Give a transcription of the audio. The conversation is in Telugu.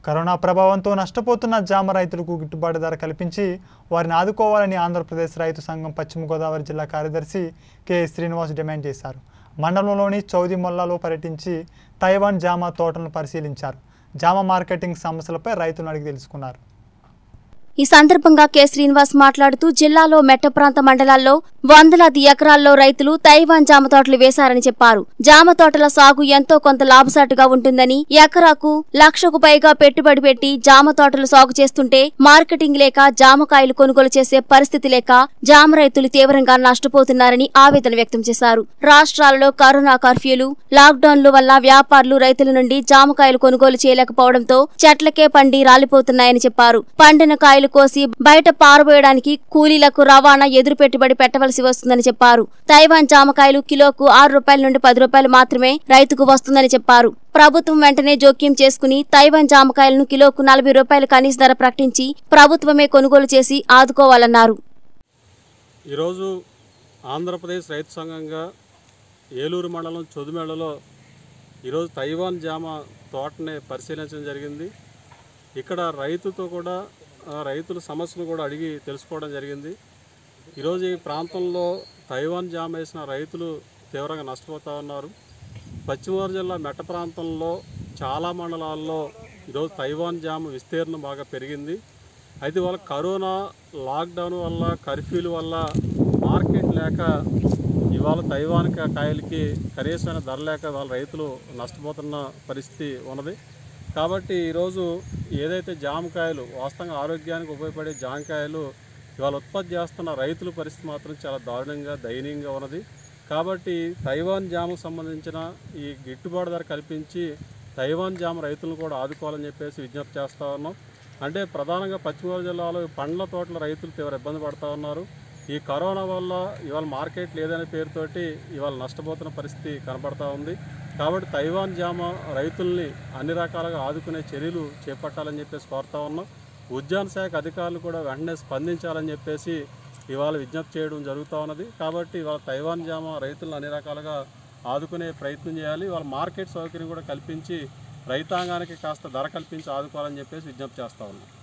కరోనా ప్రభావంతో నష్టపోతున్న జామ రైతులకు గిట్టుబాటు ధర కల్పించి వారిని ఆదుకోవాలని ఆంధ్రప్రదేశ్ రైతు సంఘం పశ్చిమ గోదావరి జిల్లా కార్యదర్శి కె శ్రీనివాస్ డిమాండ్ చేశారు మండలంలోని చౌదిమొల్లలో పర్యటించి తైవాన్ జామ తోటలను పరిశీలించారు జామ మార్కెటింగ్ సమస్యలపై రైతులను అడిగి తెలుసుకున్నారు ఈ సందర్భంగా కె శ్రీనివాస్ మాట్లాడుతూ జిల్లాలో మెట్ట ప్రాంత మండలాల్లో వందలాది ఎకరాల్లో రైతులు తైవాన్ జామ తోటలు వేశారని చెప్పారు జామ తోటల సాగు ఎంతో కొంత లాభసాటుగా ఉంటుందని ఎకరాకు లక్షకు పైగా పెట్టుబడి పెట్టి జామ తోటలు సాగు చేస్తుంటే మార్కెటింగ్ లేక జామకాయలు కొనుగోలు చేసే పరిస్థితి లేక జామ రైతులు తీవ్రంగా నష్టపోతున్నారని ఆవేదన వ్యక్తం చేశారు రాష్ట్రాలలో కరోనా కర్ఫ్యూలు లాక్డౌన్లు వల్ల వ్యాపారులు రైతుల నుండి జామకాయలు కొనుగోలు చేయలేకపోవడంతో చెట్లకే పండి రాలిపోతున్నాయని చెప్పారు పండిన కాయలు కోసి బయట పారబోయడానికి కూలీలకు రవాణా ఎదురు పెట్టుబడి పెట్టవలసి వస్తుందని చెప్పారు తైవాన్ జామకాయలు కిలోకు ఆరు రూపాయల నుండి పది రూపాయలు మాత్రమే రైతుకు వస్తుందని చెప్పారు ప్రభుత్వం వెంటనే జోక్యం చేసుకుని తైవాన్ జామకాయలను కిలోకు నలభై రూపాయల కనీస ధర ప్రకటించి ప్రభుత్వమే కొనుగోలు చేసి ఆదుకోవాలన్నారు ఈరోజు ఆంధ్రప్రదేశ్ రైతు సంఘంగా ఏలూరు మండలం చొదుమేళలో ఈరోజు తైవాన్ జామ తోటని పరిశీలించడం జరిగింది ఇక్కడ రైతుతో కూడా ఆ, రైతుల సమస్యలు కూడా అడిగి తెలుసుకోవడం జరిగింది ఈరోజు ఈ ప్రాంతంలో తైవాన్ జామ వేసిన రైతులు తీవ్రంగా నష్టపోతూ ఉన్నారు పశ్చిమ గోదావరి జిల్లా మెట్ట ప్రాంతంలో చాలా మండలాల్లో ఈరోజు తైవాన్ జామ విస్తీర్ణం బాగా పెరిగింది అయితే వాళ్ళ కరోనా లాక్డౌన్ వల్ల కర్ఫ్యూల వల్ల మార్కెట్ లేక ఇవాళ తైవాన్ కా- కాయలకి కనీసమైన ధర లేక వాళ్ళ రైతులు నష్టపోతున్న పరిస్థితి ఉన్నది కాబట్టి ఈరోజు ఏదైతే జామకాయలు వాస్తవంగా ఆరోగ్యానికి ఉపయోగపడే జామకాయలు ఇవాళ ఉత్పత్తి చేస్తున్న రైతుల పరిస్థితి మాత్రం చాలా దారుణంగా దయనీయంగా ఉన్నది కాబట్టి తైవాన్ జామకు సంబంధించిన ఈ గిట్టుబాటు ధర కల్పించి తైవాన్ జామ రైతులను కూడా ఆదుకోవాలని చెప్పేసి విజ్ఞప్తి చేస్తూ ఉన్నాం అంటే ప్రధానంగా పశ్చిమ గోదావరి జిల్లాలో ఈ పండ్ల తోటల రైతులు తీవ్ర ఇబ్బంది పడుతూ ఉన్నారు ఈ కరోనా వల్ల ఇవాళ మార్కెట్ లేదనే పేరుతోటి ఇవాళ నష్టపోతున్న పరిస్థితి కనబడతా ఉంది కాబట్టి తైవాన్ జామ రైతుల్ని అన్ని రకాలుగా ఆదుకునే చర్యలు చేపట్టాలని చెప్పేసి కోరుతా ఉన్నాం ఉద్యాన శాఖ అధికారులు కూడా వెంటనే స్పందించాలని చెప్పేసి ఇవాళ విజ్ఞప్తి చేయడం జరుగుతూ ఉన్నది కాబట్టి ఇవాళ తైవాన్ జామ రైతులను అన్ని రకాలుగా ఆదుకునే ప్రయత్నం చేయాలి వాళ్ళ మార్కెట్ సౌకర్యం కూడా కల్పించి రైతాంగానికి కాస్త ధర కల్పించి ఆదుకోవాలని చెప్పేసి విజ్ఞప్తి చేస్తా ఉన్నాం